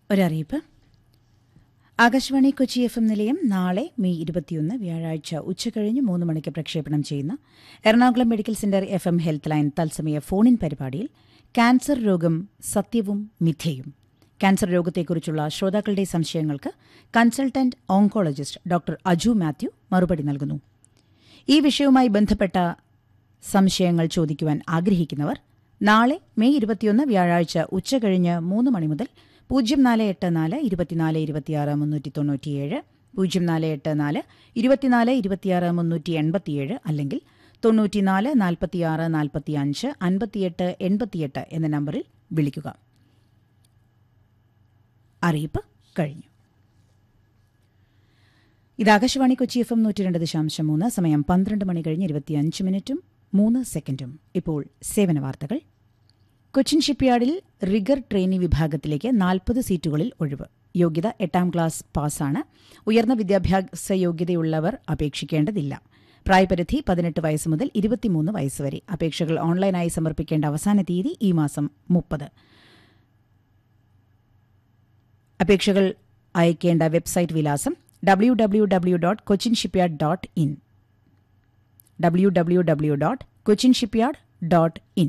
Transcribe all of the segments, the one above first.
ഒരറിയിപ്പ് Akashvani Kochi F M നിലയം നാളെ May ഇരുപത്തിയൊന്ന് വ്യാഴാഴ്ച ഉച്ചകഴിഞ്ഞ് മൂന്ന് മണിക്ക് പ്രക്ഷേപണം ചെയ്യുന്ന Ernakulam medical centre F M health line തത്സമയ ഫോണിൻ പരിപാടിയിൽ ക്യാൻസർ രോഗം സത്യവും മിഥ്യയും ക്യാൻസർ രോഗത്തെക്കുറിച്ചുള്ള ശ്രോതാക്കളുടെ സംശയങ്ങൾക്ക് consultant oncologist doctor Aju Mathew മറുപടി നൽകുന്നു ഈ വിഷയവുമായി ബന്ധപ്പെട്ട സംശയങ്ങൾ ചോദിക്കുവാൻ ആഗ്രഹിക്കുന്നവർ നാളെ മെയ് ഇരുപത്തിയൊന്ന് വ്യാഴാഴ്ച ഉച്ചകഴിഞ്ഞ് മൂന്ന് മണി മുതൽ പൂജ്യം നാല് എട്ട് നാല് ഇരുപത്തിനാല് ഇരുപത്തിയാറ് മുന്നൂറ്റി തൊണ്ണൂറ്റിയേഴ് പൂജ്യം നാല് എട്ട് നാല് ഇരുപത്തിനാല് ഇരുപത്തിയാറ് മുന്നൂറ്റി എൺപത്തിയേഴ് അല്ലെങ്കിൽ തൊണ്ണൂറ്റിനാല് നാൽപ്പത്തിയാറ് നാൽപ്പത്തിയഞ്ച് അൻപത്തിയെട്ട് എൺപത്തിയെട്ട് എന്ന നമ്പറിൽ വിളിക്കുക അറിയിപ്പ് കഴിഞ്ഞു ഇത് ആകാശവാണി കൊച്ചി എഫ് എം നൂറ്റി രണ്ട് ദശാംശം മൂന്ന് സമയം പന്ത്രണ്ട് മണി കഴിഞ്ഞ് ഇരുപത്തിയഞ്ച് മിനിറ്റും മൂന്ന് സെക്കൻഡും ഇപ്പോൾ സേവന വാർത്തകൾ കൊച്ചിൻ ഷിപ്പ്യാർഡിൽ റിഗർ ട്രെയിനി വിഭാഗത്തിലേക്ക് നാൽപ്പത് സീറ്റുകളിൽ ഒഴിവ് യോഗ്യത എട്ടാം ക്ലാസ് പാസ്സാണ് ഉയർന്ന വിദ്യാഭ്യാസ യോഗ്യതയുള്ളവർ അപേക്ഷിക്കേണ്ടതില്ല പ്രായപരിധി പതിനെട്ട് വയസ്സ് മുതൽ ഇരുപത്തിമൂന്ന് വയസ്സ് വരെ അപേക്ഷകൾ ഓൺലൈനായി സമർപ്പിക്കേണ്ട അവസാന തീയതി ഈ മാസം മുപ്പത് അപേക്ഷകൾ അയക്കേണ്ട വെബ്സൈറ്റ് വിലാസം W W W dot Cochin shipyard dot in W W W dot Cochin shipyard dot in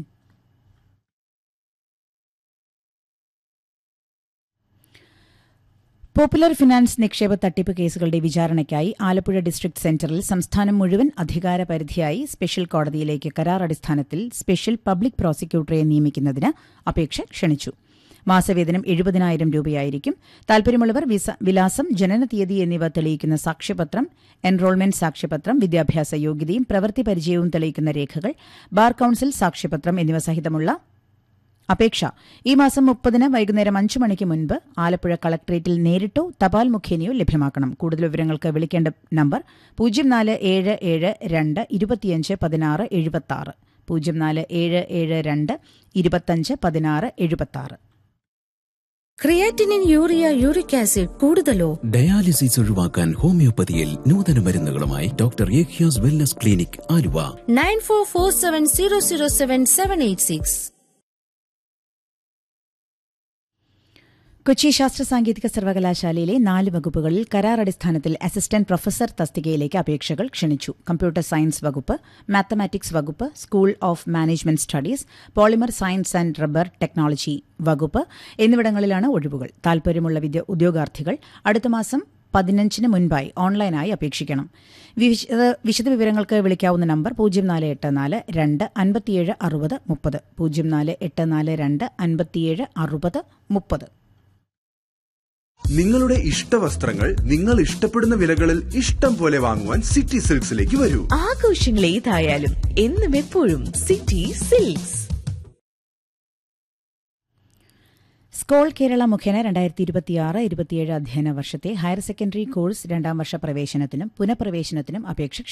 Popular Finance നിക്ഷേപ തട്ടിപ്പ് കേസുകളുടെ വിചാരണയ്ക്കായി ആലപ്പുഴ ഡിസ്ട്രിക്ട് സെന്ററിൽ സംസ്ഥാനം മുഴുവൻ അധികാര പരിധിയായി സ്പെഷ്യൽ കോടതിയിലേക്ക് കരാർ അടിസ്ഥാനത്തിൽ സ്പെഷ്യൽ പബ്ലിക് പ്രോസിക്യൂട്ടറെ നിയമിക്കുന്നതിന് അപേക്ഷ ക്ഷണിച്ചു മാസവേതനം എഴുപതിനായിരം രൂപയായിരിക്കും താൽപര്യമുള്ളവർ വിലാസം ജനനതീയതി എന്നിവ തെളിയിക്കുന്ന സാക്ഷ്യപത്രം എൻറോൾമെന്റ് സാക്ഷ്യപത്രം വിദ്യാഭ്യാസ യോഗ്യതയും പ്രവൃത്തി പരിചയവും തെളിയിക്കുന്ന രേഖകൾ ബാർ കൌൺസിൽ സാക്ഷ്യപത്രം എന്നിവ സഹിതമുള്ള അപേക്ഷ ഈ മാസം മുപ്പതിന് വൈകുന്നേരം അഞ്ചു മണിക്ക് മുൻപ് ആലപ്പുഴ കളക്ടറേറ്റിൽ നേരിട്ടോ തപാൽ മുഖേനയോ ലഭ്യമാക്കണം കൂടുതൽ വിവരങ്ങൾക്ക് വിളിക്കേണ്ട നമ്പർ പൂജ്യം നാല് ഏഴ് ഏഴ് രണ്ട് ഇരുപത്തിയഞ്ച് പതിനാറ് എഴുപത്തി പൂജ്യം നാല് ഏഴ് ഏഴ് രണ്ട് ഇരുപത്തഞ്ച് പതിനാറ് എഴുപത്തി ക്രിയാറ്റിനിൻ യൂറിയ യൂറിക് ആസിഡ് കൂടുതലോ ഡയാലിസിസ് ഒഴിവാക്കാൻ ഹോമിയോപ്പതിയിൽ നൂതന മരുന്നുകളുമായി ഡോക്ടർ ഏഖ്യാസ് wellness clinic Aluva nine four four seven zero zero seven seven eight six Kochi ശാസ്ത്ര സാങ്കേതിക സർവകലാശാലയിലെ നാല് വകുപ്പുകളിൽ കരാർ അടിസ്ഥാനത്തിൽ അസിസ്റ്റന്റ് പ്രൊഫസർ തസ്തികയിലേക്ക് അപേക്ഷകൾ ക്ഷണിച്ചു കമ്പ്യൂട്ടർ സയൻസ് വകുപ്പ് മാത്തമാറ്റിക്സ് വകുപ്പ് school of management studies polymer science and rubber technology വകുപ്പ് എന്നിവിടങ്ങളിലാണ് ഒഴിവുകൾ താൽപര്യമുള്ള ഉദ്യോഗാർത്ഥികൾ അടുത്ത മാസം പതിനഞ്ചിന് മുൻപായി ഓൺലൈനായി അപേക്ഷിക്കണം വിശദവിവരങ്ങൾക്ക് വിളിക്കാവുന്ന നമ്പർ പൂജ്യം നാല് എട്ട് നാല് രണ്ട് അൻപത്തിയേഴ് അറുപത് മുപ്പത് പൂജ്യം നാല് എട്ട് നാല് രണ്ട് അൻപത്തിയേഴ് അറുപത് മുപ്പത് നിങ്ങളുടെ ഇഷ്ടവസ്ത്രങ്ങൾ നിങ്ങൾ ഇഷ്ടപ്പെടുന്ന വിലകളിൽ ഇഷ്ടം പോലെ വാങ്ങുവാൻ സിറ്റി സിൽക്സിലേക്ക് വരൂ ആഘോഷങ്ങൾ ഏതായാലും എന്നും എപ്പോഴും സിറ്റി സിൽക്സ് സ്കോൾ കേരള മുഖേന രണ്ടായിരത്തി ഇരുപത്തിയാറ് ഇരുപത്തിയേഴ് അധ്യയന വർഷത്തെ ഹയർ സെക്കൻഡറി കോഴ്സ് രണ്ടാം വർഷ പ്രവേശനത്തിനും പുനഃപ്രവേശനത്തിനും അപേക്ഷ